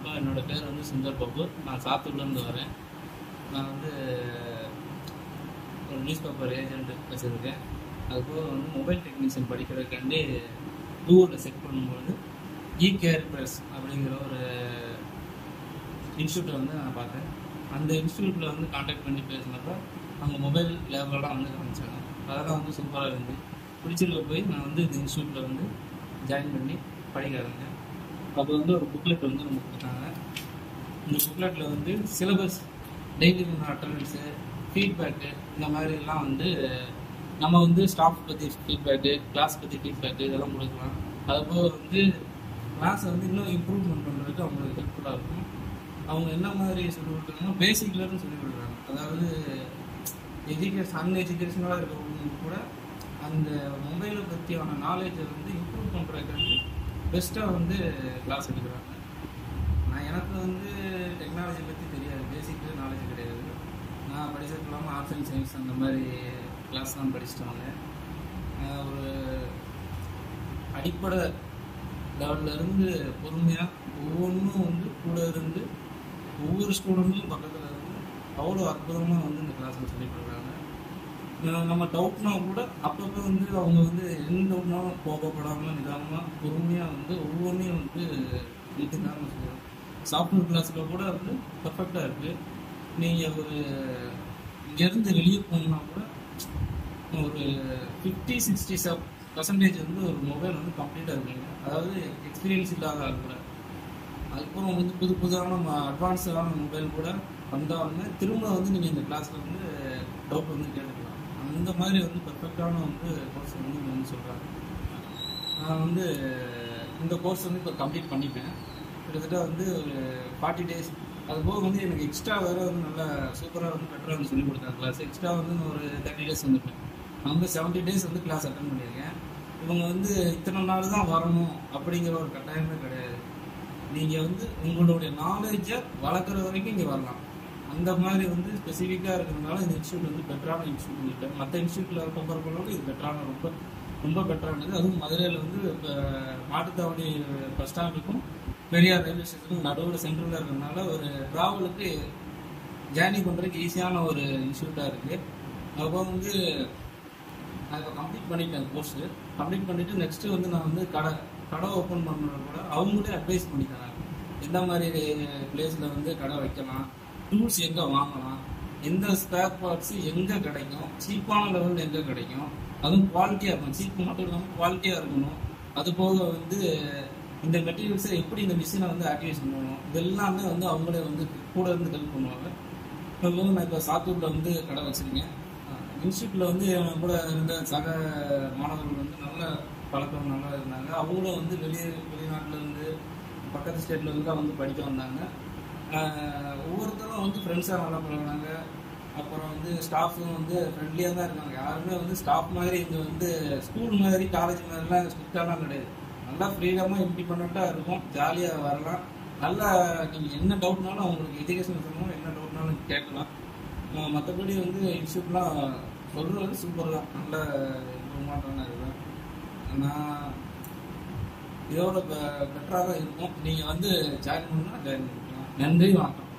வணக்கம் என்னோட பேர் வந்து சுந்தர் பாபு நான் சாத்தூர்லேருந்து வரேன் நான் வந்து ஒரு நியூஸ் பேப்பர் ஏஜென்ட் வச்சுருக்கேன் அதுபோக வந்து மொபைல் டெக்னீஷியன் படிக்கிறதுக்காண்டி கூகுளில் செக் பண்ணும்போது இ கேர் ப்ரெஸ் அப்படிங்கிற ஒரு இன்ஸ்டியூட்டை வந்து நான் பார்த்தேன் அந்த இன்ஸ்டியூட்டில் வந்து காண்டாக்ட் பண்ணி பேசினப்ப அவங்க மொபைல் லேபெல்லாம் வந்து காமிச்சாங்க அதெல்லாம் வந்து சூப்பராக இருந்து பிடிச்சிருக்க போய் நான் வந்து இந்த இன்ஸ்டியூட்டில் வந்து ஜாயின் பண்ணி படிக்க ஆரம்பிச்சேன் அப்போ வந்து ஒரு புக்லெட் வந்து நமக்கு கொடுத்தாங்க இந்த புக்லெட்டில் வந்து சிலபஸ் டெய்லி அட்டண்டன்ஸு ஃபீட்பேக்கு இந்த மாதிரிலாம் வந்து நம்ம வந்து ஸ்டாஃப் பற்றி ஃபீட்பேக்கு கிளாஸ் பற்றி ஃபீட்பேக்கு இதெல்லாம் கொடுக்கலாம் அதுபோக வந்து கிளாஸை வந்து இன்னும் இம்ப்ரூவ்மெண்ட் பண்ணுறதுக்கு அவங்களுக்கு ஹெல்ப்ஃபுல்லாக இருக்கும் அவங்க என்ன மாதிரி சொல்லி கொடுக்குறாங்கன்னா பேசிக்லேருந்து சொல்லி கொடுக்குறாங்க அதாவது எஜுகேஷன் அன் எஜுகேஷனலாக இருக்கிறவங்களுக்கு கூட அந்த மொபைலை பற்றியான நாலேஜை வந்து இம்ப்ரூவ் பண்ணுறதுக்கு பெஸ்ட்டாக வந்து கிளாஸ் எடுக்கிறாங்க நான் எனக்கு வந்து டெக்னாலஜி பற்றி தெரியாது பேசிக் நாலேஜ் கிடையாது நான் படிச்சது இல்லாமல் ஆர்ட்ஸ் அண்ட் சயின்ஸ் அந்த மாதிரி கிளாஸ் தான் படிச்சுட்டு வந்தேன் நான் ஒரு அடிப்படை லெவல்ல இருந்து பொறுமையாக ஒவ்வொன்றும் வந்து கூட இருந்து ஒவ்வொரு ஸ்டூடெண்ட்டும் பக்கத்தில் இருந்து அவ்வளோ அற்புதமாக வந்து இந்த கிளாஸில் சொல்லிக் கொடுக்குறாங்க அஹ் நம்ம டவுட்னா கூட அப்பப்போ வந்து அவங்க வந்து எந்த டவுட்னாலும் கோபப்படாமல் நிதானமாக பொறுமையாக வந்து ஒவ்வொன்றையும் வந்து நிதானமாக சொல்லுவாங்க சாஃப்ட்வேர் கிளாஸில் கூட வந்து பர்ஃபெக்டாக இருக்குது நீங்கள் ஒரு இங்கேருந்து வெளியே போகணுன்னா கூட ஒரு ஃபிஃப்டி சிக்ஸ்டி செவன் பர்சன்டேஜ் வந்து ஒரு மொபைல் வந்து கம்ப்ளீட்டாக இருக்குங்க அதாவது எக்ஸ்பீரியன்ஸ் இல்லாத ஆள் கூட அதுக்கப்புறம் வந்து புது புதான அட்வான்ஸான மொபைல் கூட வந்தாலுமே திரும்ப வந்து நீங்கள் இந்த கிளாஸில் வந்து டவுட் வந்து கேட்டுக்கலாம் அந்த மாதிரி வந்து பெர்ஃபெக்டான வந்து கோர்ஸ் வந்து இங்க வந்து சொல்கிறாங்க நான் வந்து இந்த கோர்ஸ் வந்து இப்போ கம்ப்ளீட் பண்ணிட்டேன் கிட்டத்தட்ட வந்து ஒரு ஃபார்ட்டி டேஸ் அது போக வந்து எனக்கு எக்ஸ்ட்ரா வேறு வந்து நல்லா சூப்பராக வந்து பெட்டராக வந்து சொல்லிக் கொடுத்தாங்க கிளாஸ் எக்ஸ்ட்ரா வந்து நான் ஒரு தேர்ட்டி டேஸ் வந்துருப்பேன் நான் வந்து செவன்ட்டி டேஸ் வந்து கிளாஸ் அட்டன் பண்ணியிருக்கேன் இவங்க வந்து இத்தனை நாள் தான் வரணும் அப்படிங்கிற ஒரு கட்டாயமே கிடையாது நீங்கள் வந்து உங்களுடைய நாலேஜை வளர்க்குற வரைக்கும் இங்கே வரலாம் அந்த மாதிரி வந்து ஸ்பெசிஃபிக்காக இருக்கிறதுனால இந்த இன்ஸ்டியூட் வந்து பெட்டரான இன்ஸ்டியூட் இல்லை மற்ற இன்ஸ்டியூட்டில் கம்பேர் பண்ணோட இது பெட்டரான ரொம்ப ரொம்ப பெட்டரானது அதுவும் மதுரையில் வந்து இப்போ மாட்டுத்தாவணி பஸ் ஸ்டாண்டுக்கும் பெரியார் ரயில்வே ஸ்டேஷனுக்கும் நடுவில் சென்ட்ரலில் இருக்கிறதுனால ஒரு ட்ராவலுக்கு ஜேர்னி பண்ணுறதுக்கு ஈஸியான ஒரு இன்ஸ்டியூட்டாக இருக்குது அப்போ வந்து நான் இப்போ கம்ப்ளீட் பண்ணிட்டேன் கோர்ஸு கம்ப்ளீட் பண்ணிவிட்டு நெக்ஸ்ட்டு வந்து நான் வந்து கடை கடை ஓப்பன் பண்ணுறது கூட அவங்களே அட்வைஸ் பண்ணி தராங்க எந்த மாதிரி பிளேஸில் வந்து கடை வைக்கலாம் டூல்ஸ் எங்கே வாங்கலாம் எந்த ஸ்பேர் பார்ட்ஸ் எங்கே கிடைக்கும் சீப்பான லெவலில் எங்கே கிடைக்கும் அதுவும் குவாலிட்டியாக இருக்கணும் சீப்பு மட்டும் இல்லாமல் குவாலிட்டியாக இருக்கணும் அது போக வந்து இந்த மெட்டீரியல்ஸை எப்படி இந்த மிஷினை வந்து ஆக்டிவேஷன் பண்ணணும் இதெல்லாமே வந்து அவங்களே வந்து கூட இருந்து ஹெல்ப் பண்ணுவாங்க இப்போ வந்து நான் இப்போ சாத்தூரில் வந்து கடை வச்சுருக்கேன் இன்ஸ்டியூட்டில் வந்து என் கூட இருந்த சக மாணவர்கள் வந்து நல்ல பழக்கம் நல்லா இருந்தாங்க அவங்களும் வந்து வெளியே வெளிநாட்டில் இருந்து பக்கத்து ஸ்டேட்ல இருந்து தான் வந்து படிக்க வந்தாங்க ஆஹ் ஒவ்வொருத்தரும் வந்து ஃப்ரெண்ட்ஸாக நல்லா பழகினாங்க அப்புறம் வந்து ஸ்டாஃபும் வந்து ஃப்ரெண்ட்லியாக தான் இருக்காங்க யாருமே வந்து ஸ்டாஃப் மாதிரி இங்கே வந்து ஸ்கூல் மாதிரி காலேஜ் மாதிரிலாம் ஸ்ட்ரிக்டாலாம் கிடையாது நல்லா ஃப்ரீடமாக இண்டிபெண்ட்டாக இருக்கும் ஜாலியாக வரலாம் நல்லா நீங்கள் என்ன டவுட்னாலும் அவங்களுக்கு எஜுகேஷன் சொல்லணும் என்ன டவுட்னாலும் கேட்கலாம் ஆஹ் மற்றபடி வந்து இன்ஸ்டியூட்லாம் சொல்கிறது சூப்பர் தான் நல்ல இம்ப்ரூவ்மெண்ட்டான இதுதான் நான் இதோட பெட்டராக தான் இருக்கும் நீங்கள் வந்து ஜாயின் பண்ணால் ஜாயின் பண்ணிக்கலாம் நன்றி வணக்கம்